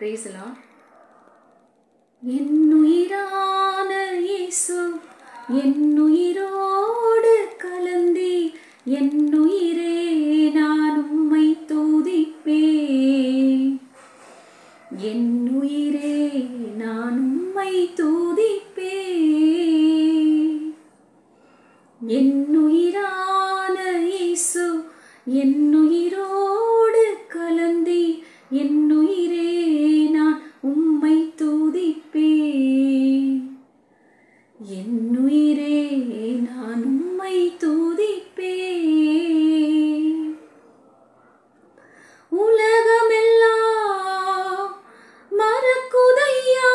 பிரேசலாம் என்னுயிரான இயேசு என்னுயிரோடு கலந்தி என்னுயிரே நான் உம்மை தூதிப்பேன் என்னுயிரே நான் உம்மை தூதிப்பேன் என்னுயிரான இயேசு என்னுயிரோடு கலந்தி என்னுயிரே நான் உம்மை தூதிப்பேன் என்னுயிரே நான் உம்மை தூதிப்பேன் உலகமெல்லாம் மறக்குதையா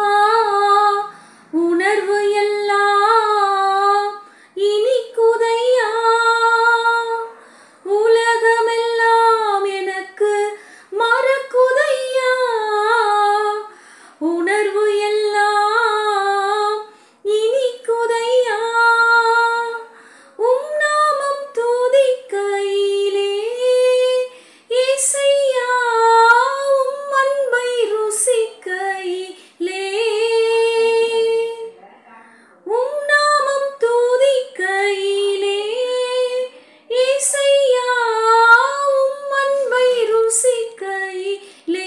உணர்வு எல்லாம் இனிக்குதையா உலகமெல்லாம் எனக்கு மறக்குதையா உணர்வு எல்லாம் இனிக்குதையா உம் நாமம் துதிக்கையிலே இசையா உம் அன்பை ருசிக்கையிலே உம் நாமம் துதிக்கையிலே இசையா உம் அன்பை ருசிக்கையிலே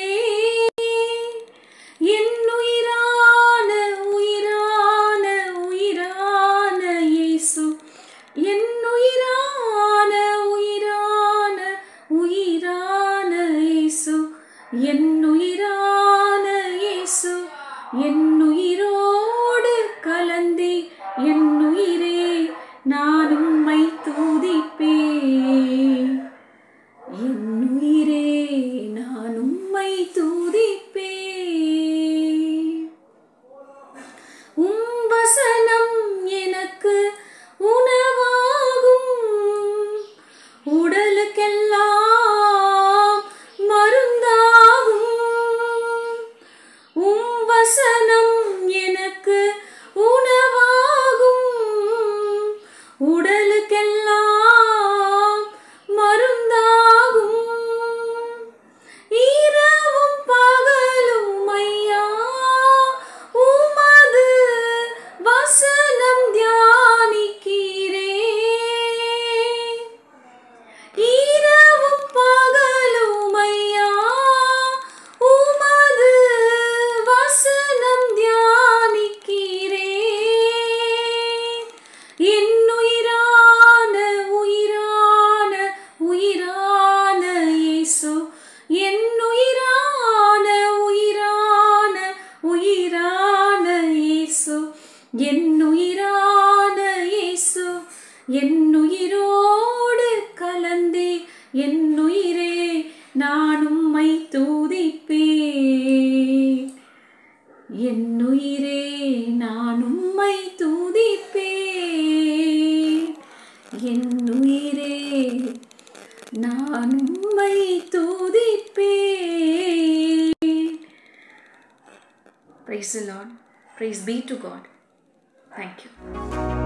என்னுயிரான உயிரான உயிரான இயேசு என்னுயிரான உயிரான உயிரான இயேசு என்னுயிரான இயேசு என்னுயிரோடு கலந்தி என்னுயிரே நான் உம்மை தூதிப்பேன் என்னுயிரே நான் உம்மை தூதிப்பேன் உம் வசனம் எனக்கு உணவாகும் உடலுக்கெல்லாம் மருந்தாகும் உம் வசனம் எனக்கு உணவாகும் உடலுக்கெல்லாம் மருந்தாகும் இரவும் பகலும் ஐயா உமது வசனம் தியானிக்கிறேன் இரவும் பகலும் ஐயா உமது வசனம் தியானிக்கிறேன் என்னுயிரான உயிரான உயிரான இயேசு என்னுயிரான உயிரான உயிரான இயேசு என்னுயிரான இயேசு என்னுயிரோடு கலந்தே என்னுயிரே நான் உம்மை தூதிப்பேன் என்னுயிரே நான் உம்மை தூதிப்பேன் என்னுயிரே நான் உம்மை தூதிப்பேன் Praise the Lord. Praise be to God. Thank you.